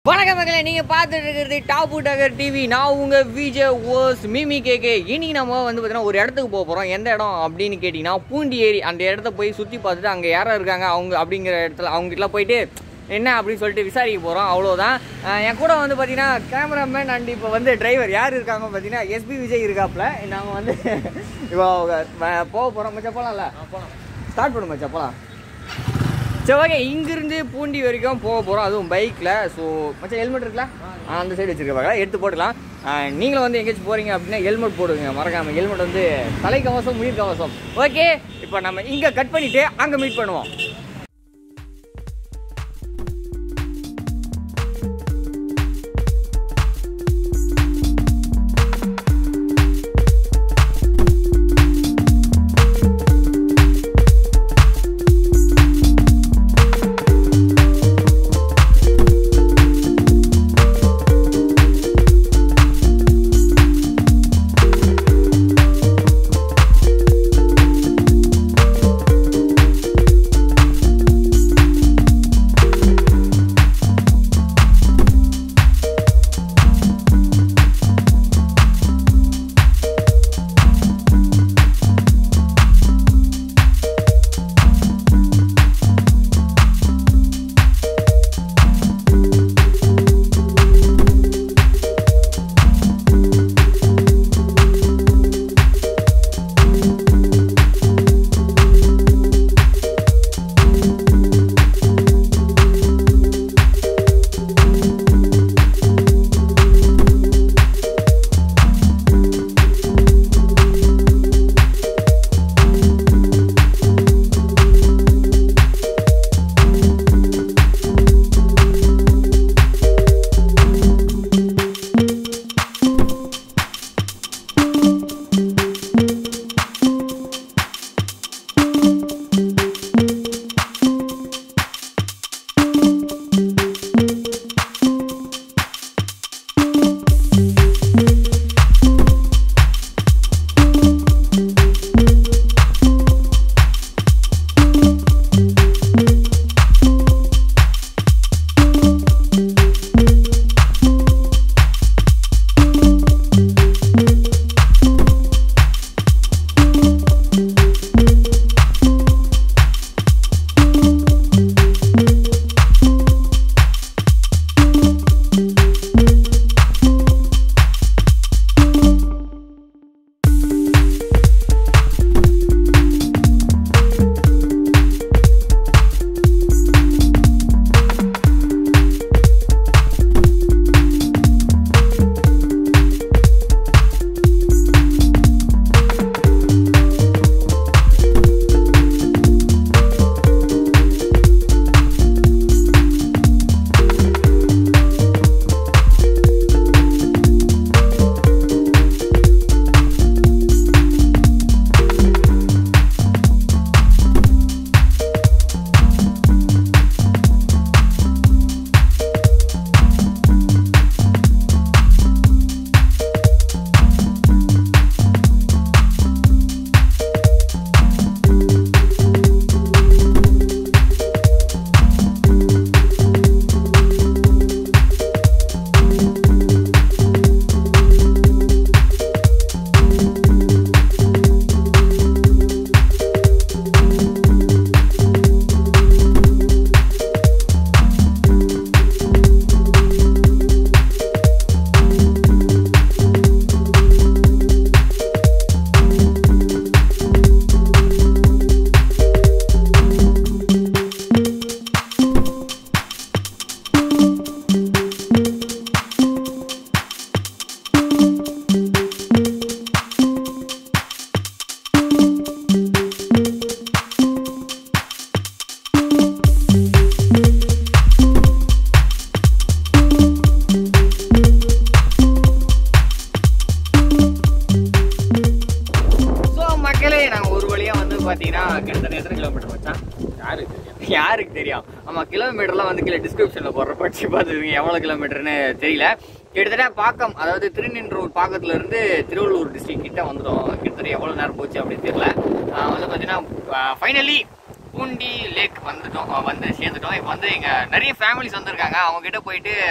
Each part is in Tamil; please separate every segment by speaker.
Speaker 1: வணக்கம் மக்களே நீங்க பார்த்துட்டு இருக்கிறது டாப் டகர் டிவி நான் உங்க விஜய் ஓஸ் மிமி கேகே இன்னைக்கு நம்ம வந்து பார்த்தீங்கன்னா ஒரு இடத்துக்கு போக போறோம் எந்த இடம் அப்படின்னு கேட்டிங்கன்னா பூண்டி ஏரி அந்த இடத்த போய் சுற்றி பார்த்துட்டு அங்கே யாரோ இருக்காங்க அவங்க அப்படிங்கிற இடத்துல அவங்க கிட்ட போயிட்டு என்ன அப்படின்னு சொல்லிட்டு விசாரிக்க போகிறோம் அவ்வளோதான் அஹ் என் கூட வந்து பார்த்தீங்கன்னா கேமராமேன் அண்ட் இப்போ வந்து டிரைவர் யார் இருக்காங்க பார்த்தீங்கன்னா எஸ்பி விஜய் இருக்காப்புல நாங்கள் வந்து இப்போ வ- போக போகிறோம் மச்சா போகலாம்ல ஸ்டார்ட் பண்ணு மச்சா போகலாம் சரி ஓகே இங்கிருந்து பூண்டி வரைக்கும் போக போகிறோம் அதுவும் பைக்கில் ஸோ மச்சான் ஹெல்மெட் இருக்குல்ல ஆ, அந்த சைடு வச்சுருக்க எடுத்து போட்டுக்கலாம் ஆ, நீங்களும் வந்து எங்கேயாச்சும் போகிறீங்க அப்படின்னா ஹெல்மெட் போடுங்க மறக்காமல் ஹெல்மெட் வந்து தலைக்கவசம் உயிர் கவசம் ஓகே இப்போ நம்ம இங்கே கட் பண்ணிவிட்டு அங்கே மீட் பண்ணுவோம் ஸோ மக்களே நாங்கள் ஒரு வழியாக வந்து பார்த்தீங்கன்னா கிட்டத்தட்ட எத்தனை கிலோமீட்டர் மச்சான்
Speaker 2: யாருக்கு தெரியும்
Speaker 1: யாருக்கு தெரியும் ஆமா கிலோமீட்டர்லாம் வந்து கீழே டிஸ்கிரிப்ஷன்ல போடுற படிச்சு பார்த்துருக்கீங்க எவ்வளவு கிலோமீட்டர்னு தெரியல கிட்டத்தட்ட பாக்கம் அதாவது திருநின்றூர் பாக்கத்துல இருந்து திருவள்ளூர் டிஸ்ட்ரிக்ட் கிட்ட வந்துடும் கிட்டத்தட்ட எவ்வளவு நேரம் போச்சு அப்படின்னு தெரியல ஆஹ் வந்து பாத்தீங்கன்னா ஃபைனலி பூண்டி லேக் வந்துட்டோம் அஹ் வந்து சேர்ந்துட்டோம் இப்போ வந்து இங்க நிறைய ஃபேமிலிஸ் வந்திருக்காங்க அவங்க கிட்ட போயிட்டு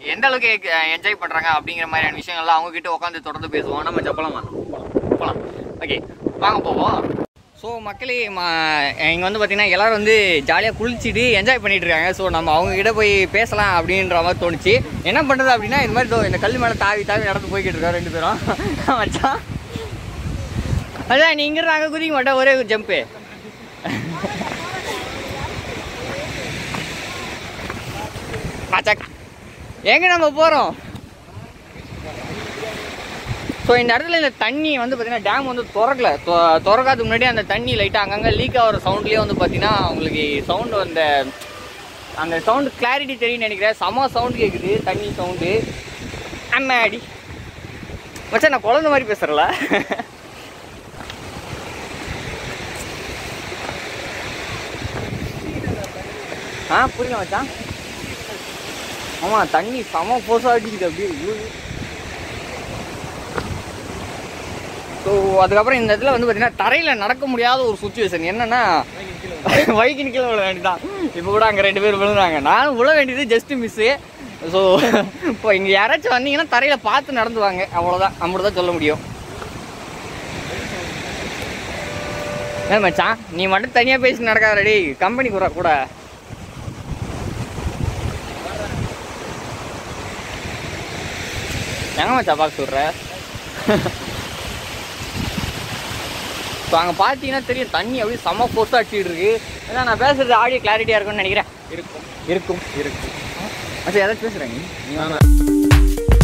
Speaker 1: எந்த அளவுக்கு என்ஜாய் பண்றாங்க அப்படிங்கிற மாதிரியான விஷயங்கள்லாம் அவங்க கிட்ட உட்காந்து தொடர்ந்து பேசுவோம் நம்ம ஜப்பலாமா போகலாம் ஓகே வாங்க போவோம் ஸோ மக்களே இங்கே வந்து பார்த்தீங்கன்னா எல்லாரும் வந்து ஜாலியாக குளிச்சுட்டு என்ஜாய் பண்ணிட்டு இருக்காங்க ஸோ நம்ம அவங்க கிட்ட போய் பேசலாம் அப்படின்ற மாதிரி தோணுச்சு என்ன பண்ணுறது அப்படின்னா இந்த மாதிரி இதோ இந்த கல் மேலே தாவி தாவி நடந்து போய்கிட்டு இருக்கோம் ரெண்டு பேரும் மச்சான் அதான் நீ இங்கே நாங்கள் குதிக்க மாட்டோம் ஒரே ஒரு ஜம்ப்பு மச்சாக் எங்க நம்ம போகிறோம் ஸோ இந்த இடத்துல இந்த தண்ணி வந்து பார்த்தீங்கன்னா டேம் வந்து திறக்கல தொ- திறக்காததுக்கு முன்னாடி அந்த தண்ணி லைட்டாக அங்கங்கே லீக் ஆகிற சவுண்ட்லேயே வந்து பார்த்தீங்கன்னா உங்களுக்கு சவுண்டு அந்த அந்த சவுண்டு கிளாரிட்டி தெரியும்னு நினைக்கிறேன் செம சவுண்ட் கேட்குது தண்ணி சவுண்டு அம்மாடி மச்சான் நான் குழந்தை மாதிரி பேசுகிறல ஆ புரியல மச்சான் ஆமாம் தண்ணி செம ஃபோர்ஸாக அடிக்குது அப்படியே விழுது ஸோ அதுக்கப்புறம் இந்த இடத்துல வந்து பார்த்தீங்கன்னா தரையில் நடக்க முடியாத ஒரு சுச்சுவேஷன் என்னன்னா வைக்கின் கீழே விழ வேண்டியதான் இப்போ கூட அங்கே ரெண்டு பேர் விழுந்தாங்க நானும் விழ வேண்டியது ஜஸ்ட் மிஸ்ஸு ஸோ இப்போ இங்கே யாராச்சும் வந்தீங்கன்னா தரையில் பார்த்து நடந்து வாங்க அவ்வளோதான் நம்மள தான் சொல்ல முடியும் ஏ மச்சான் நீ மட்டும் தனியாக பேசி நடக்காத ரெடி கம்பெனி கூட கூட எங்க மச்சான் பார்க்க சொல்கிற ஸோ அங்கே பார்த்தீங்கன்னா தெரியும் தண்ணி அப்படியே செம ஃபோர்ஸாக அடிச்சிட்டு இருக்கு ஏன்னா நான் பேசுறது ஆடியோ கிளாரிட்டியாக இருக்கும்னு நினைக்கிறேன் இருக்கும் இருக்கும் இருக்கும் அச்சா ஏதாச்சும் பேசுகிறேன் நீ வாங்க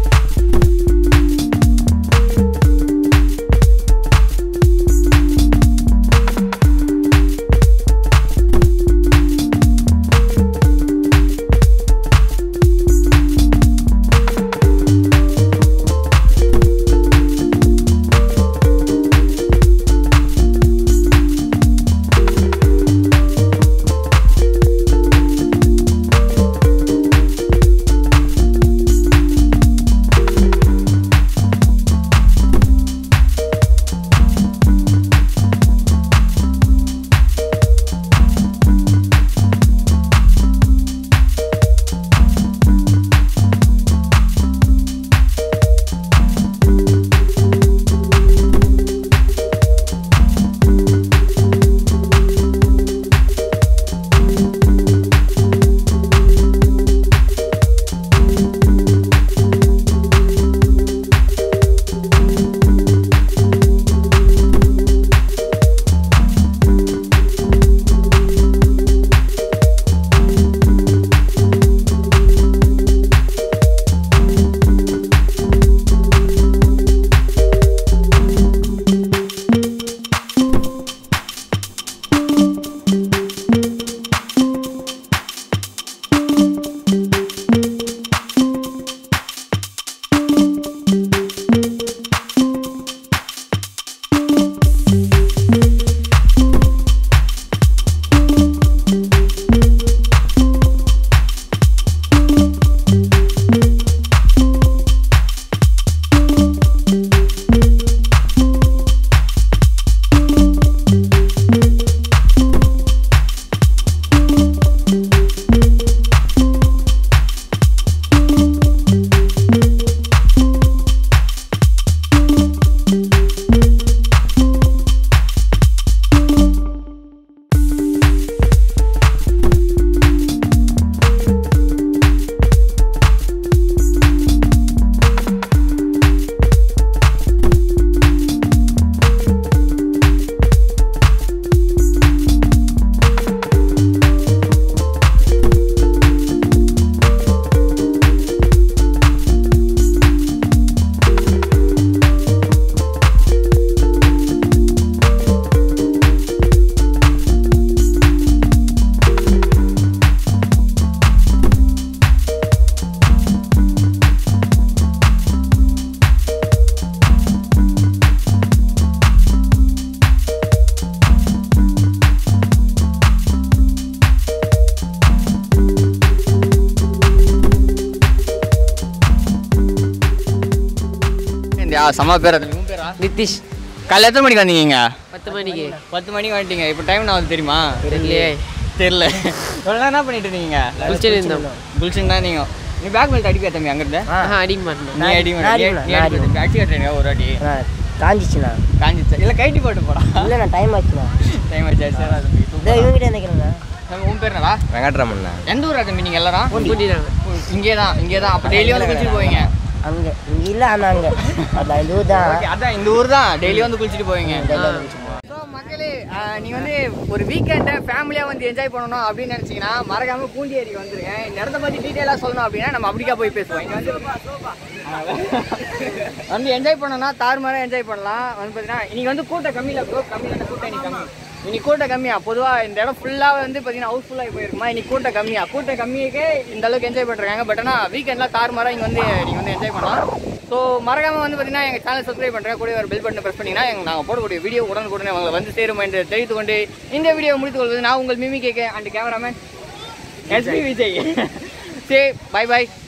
Speaker 1: இந்த சம பேர் அது உன் பேரா
Speaker 2: நிதிஷ்
Speaker 1: காலைல எத்தனை மணிக்கு வந்தீங்க
Speaker 2: பத்து மணிக்கு
Speaker 1: பத்து மணிக்கு வந்துட்டீங்க இப்போ டைம் நான் தெரியுமா
Speaker 2: தெரியலையே
Speaker 1: தெரியல இவ்வளோ நேரம் என்ன பண்ணிட்டு இருந்தீங்க
Speaker 2: குளிச்சுட்டு இருந்தோம்
Speaker 1: குளிச்சுன்னு தான் நீங்கள் நீ பேக் பெல்ட் அடிப்பியா தம்பி அங்கிருந்து
Speaker 2: ஆ
Speaker 3: அடிக்க மாட்டேன்
Speaker 1: நீ அடி
Speaker 2: நான் அடிப்பேன்,
Speaker 1: நீ
Speaker 2: நான்
Speaker 1: அடி தம்பி அடிச்சு கட்டுறீங்க ஒரு வாட்டி
Speaker 2: அண்ணா, காஞ்சிச்சுண்ணா
Speaker 1: காஞ்சிச்சா இல்லை கைட்டி போட்டு போடா
Speaker 2: இல்லைண்ணா டைம் ஆச்சுண்ணா
Speaker 1: டைம் ஆச்சு சரி தம்பி
Speaker 2: இதோ
Speaker 1: சூப்பர்
Speaker 2: இவங்ககிட்ட நினைக்கிறேண்ணா
Speaker 1: தம்பி உன் பேர் என்னடா
Speaker 4: வெங்கட்ராமண்ணா
Speaker 1: எந்த ஊரா தம்பி நீங்கள் எல்லாரும்
Speaker 3: பூண்டிடாங்க
Speaker 1: இங்கே தான் இங்கே தான் அப்போ டெய்லி வந்து குளிச்சுட்டு போவீங்க
Speaker 2: அங்கே இங்கே இல்லை ஆனால் அங்கே அதான் இந்த ஊர் தான்
Speaker 1: ஓகே அதான் இந்த ஊர் தான் டெய்லி வந்து குளிச்சுட்டு போவீங்க
Speaker 2: டெய்லி வந்து குளிச்சுட்டு போவோம்.
Speaker 1: ஸோ மக்களே ஆஹ், நீ வந்து ஒரு வீக்கெண்டை ஃபேமிலியாக வந்து என்ஜாய் பண்ணணும் அப்படின்னு நினச்சிங்கன்னா மறக்காம பூண்டி ஏரிக்கு வந்துருங்க இந்த இடத்த பற்றி டீட்டெயிலாக சொல்லணும் அப்படின்னா நம்ம அப்படிக்கா போய் பேசுவோம் இங்கே வந்து வந்து என்ஜாய் பண்ணணும்னா தாறுமாறாக என்ஜாய் பண்ணலாம் வந்து பார்த்தீங்கன்னா இன்னைக்கு வந்து கூட்டம் கம்மியில் ப்ரோ கம்மியில் கூட்டம் இன்னைக்கு கம்மி இன்னைக்கு கூட்டம் கம்மியா பொதுவாக இந்த இடம் ஃபுல்லாக வந்து பார்த்தீங்கன்னா ஹவுஸ்ஃபுல்லாகி போயிருக்குமா இன்னைக்கு கூட்டம் கம்மியா கூட்டம் கம்மியாக்கே இந்த அளவுக்கு என்ஜாய் பண்ணுறாங்க பட் ஆனால் வீக்கெண்டில் தாறுமாறாக இங்கே வந்து நீங்கள் வந்து என்ஜாய் பண்ணலாம் ஸோ மறக்காம வந்து பார்த்தீங்கன்னா எங்கள் சேனல் சப்ஸ்கிரைப் பண்ணுறேன் கூட ஒரு பெல் பட்டனை ப்ரெஸ் பண்ணிங்கன்னா எங்கள் நாங்கள் போடக்கூடிய வீடியோ உடனுக்குடனே உங்களை வந்து சேரும் என்று தெரிவித்துக் கொண்டு இந்த வீடியோ முடித்துக் கொள்வது நான் உங்கள் மிமி கேட்க அண்ட் கேமராமேன் எஸ்பி விஜய் சரி பை பாய்